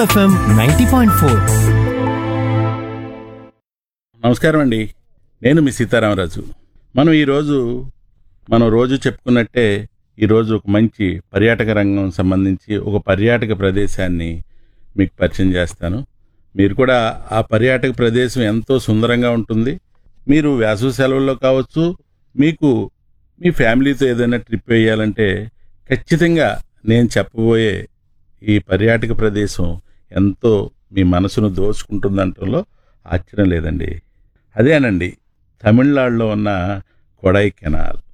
FM ninety point four నమస్కారం అండి నేను మీ సీతారామరాజు మనం ఈరోజు మనం రోజు చెప్పుకున్నట్టే ఈరోజు ఒక మంచి పర్యాటక రంగం సంబంధించి ఒక పర్యాటక ప్రదేశాన్ని మీకు పరిచయం చేస్తాను మీరు కూడా ఆ పర్యాటక ప్రదేశం ఎంతో సుందరంగా ఉంటుంది మీరు వేసవి సెలవుల్లో కావచ్చు మీకు మీ ఫ్యామిలీతో ఏదైనా ట్రిప్ వేయాలంటే ఖచ్చితంగా నేను చెప్పబోయే ఈ పర్యాటక ప్రదేశం ఎంతో మీ మనసును దోచుకుంటుందంటలో ఆశ్చర్యం లేదండి అదేనండి తమిళనాడులో ఉన్న కొడై కెనాల్